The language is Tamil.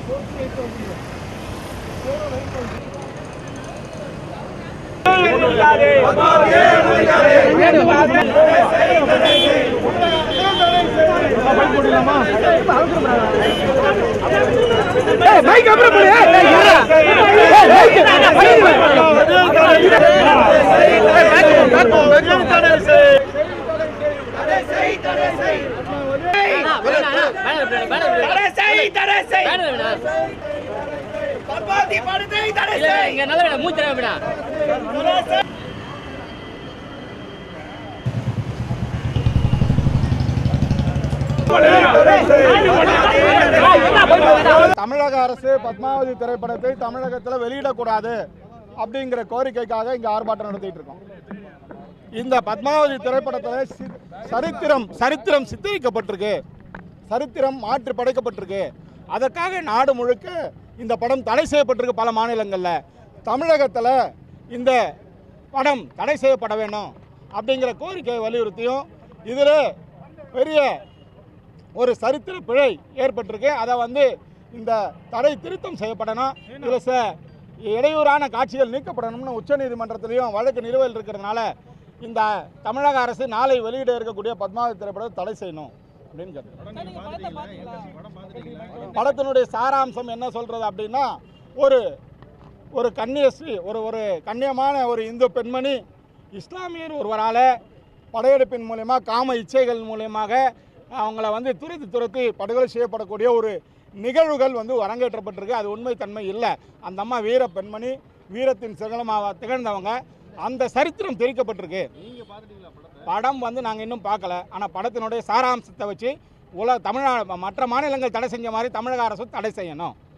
இங்க நல்ல வேணா மூச்சு வேணா தமிழக அரசு பத்மாவதி திரைப்படத்தை தமிழகத்தில் வெளியிடக்கூடாது அப்படிங்கிற கோரிக்கைக்காக இங்கே ஆர்ப்பாட்டம் நடத்திட்டு இருக்கோம் இந்த பத்மாவதி திரைப்படத்தில் சி- சரித்திரம் சரித்திரம் சித்தரிக்கப்பட்டிருக்கு சரித்திரம் மாற்றி படைக்கப்பட்டிருக்கு அதற்காக நாடு முழுக்க இந்த படம் தடை செய்யப்பட்டிருக்கு பல மாநிலங்களில் தமிழகத்தில் இந்த படம் தடை செய்யப்பட வேண்டும் அப்படிங்கிற கோரிக்கையை வலியுறுத்தியும் இதில் பெரிய ஒரு சரித்திர பிழை ஏற்பட்டிருக்கு அதை வந்து இந்த தடை திருத்தம் செய்யப்படணும் இதில் சில இடையூறான காட்சிகள் நீக்கப்படணும்னு உச்சநீதிமன்றத்திலையும் வழக்கு நிலுவையில் இருக்கிறதுனால இந்த தமிழக அரசு நாளை வெளியிட இருக்கக்கூடிய பத்மாவதி திரைப்படத்தை தடை செய்யணும் அப்படின்னு கேட்டேன் படத்தினுடைய சாராம்சம் என்ன சொல்கிறது அப்படின்னா ஒரு ஒரு கன்னியஸ்ரீ ஒரு ஒரு கண்ணியமான ஒரு இந்து பெண்மணி இஸ்லாமியர் ஒருவரால் படையெடுப்பின் மூலயமா காம இச்சைகள் மூலியமாக அவங்கள வந்து துரத்தி துரத்தி படுகொலை செய்யப்படக்கூடிய ஒரு நிகழ்வுகள் வந்து அரங்கேற்றப்பட்டிருக்கு அது உண்மைத்தன்மை இல்லை அந்த அம்மா வீர பெண்மணி வீரத்தின் சிகலமாக திகழ்ந்தவங்க அந்த சரித்திரம் தெரிவிக்கப்பட்டிருக்கு படம் வந்து நாங்கள் இன்னும் பார்க்கல ஆனால் படத்தினுடைய சாராம்சத்தை வச்சு உலக தமிழ்நாடு மற்ற மாநிலங்கள் தடை செஞ்ச மாதிரி தமிழக அரசு தடை செய்யணும்